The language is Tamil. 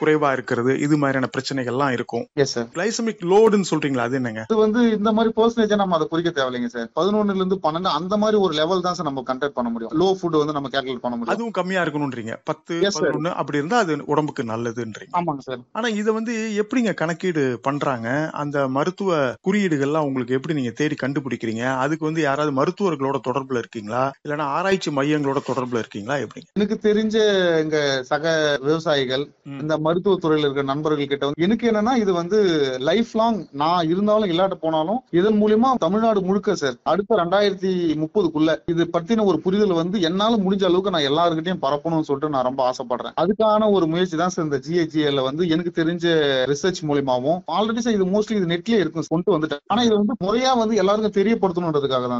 குறைவா இருக்கிறது இது மாதிரியான பிரச்சனைகள்லாம் இருக்கும் எஸ் சார் கிளைசமிக் லோடுன்னு சொல்றீங்களா அது என்னங்க இது வந்து இந்த மாதிரி பர்சன்டேஜ் நம்ம அதை குறிக்க தேவையில்லைங்க சார் பதினொன்னுல இருந்து பன்னெண்டு அந்த மாதிரி ஒரு லெவல் தான் சார் நம்ம கண்டக்ட் பண்ண முடியும் லோ ஃபுட் வந்து நம்ம கேல்குலேட் பண்ண முடியும் அதுவும் கம்மியா இருக்கணும்ன்றீங்க பத்து Yes, sir. பதினொன்னு அப்படி இருந்தா அது உடம்புக்கு நல்லதுன்றீங்க ஆமாங்க சார் ஆனா இத வந்து எப்படிங்க கணக்கீடு பண்றாங்க அந்த மருத்துவ குறியீடுகள்லாம் உங்களுக்கு எப்படி நீங்க தேடி கண்டுபிடிக்கிறீங்க அதுக்கு வந்து யாராவது மருத்துவர்களோட தொடர்புல இருக்கீங்களா இல்லைன்னா ஆராய்ச்சி மையங்களோட தொடர்புல இருக்கீங்களா எப்படிங்க எனக்கு தெரிஞ்ச எங்க சக விவசாயிகள் ம். இந்த மருத்துவ துறையில இருக்கிற நண்பர்கள் கிட்ட வந்து எனக்கு என்னன்னா இது வந்து லைஃப் லாங் நான் இருந்தாலும் இல்லாட்ட போனாலும் இதன் மூலியமா தமிழ்நாடு முழுக்க சார் அடுத்த ரெண்டாயிரத்தி முப்பதுக்குள்ள இது பத்தின ஒரு புரிதல் வந்து என்னால முடிஞ்ச அளவுக்கு நான் எல்லாருக்கிட்டையும் பரப்பணும்னு சொல்லிட்டு நான் ரொம்ப ஆசைப்படுறேன் அதுக்கான ஒரு முயற்சி தான் சார் இந்த ஜிஹெச்ஏல வந்து எனக்கு தெரிஞ்ச ரிசர்ச் மூலியமாவும் ஆல்ரெடி சார் இது மோஸ்ட்லி இது நெட்லயே இருக்கும் கொண்டு வந்துட்டேன் ஆனா இது வந்து முறையா வந்து எல்லாருக்கும் தெரியப்படுத்தணுன்றதுக்காக தான்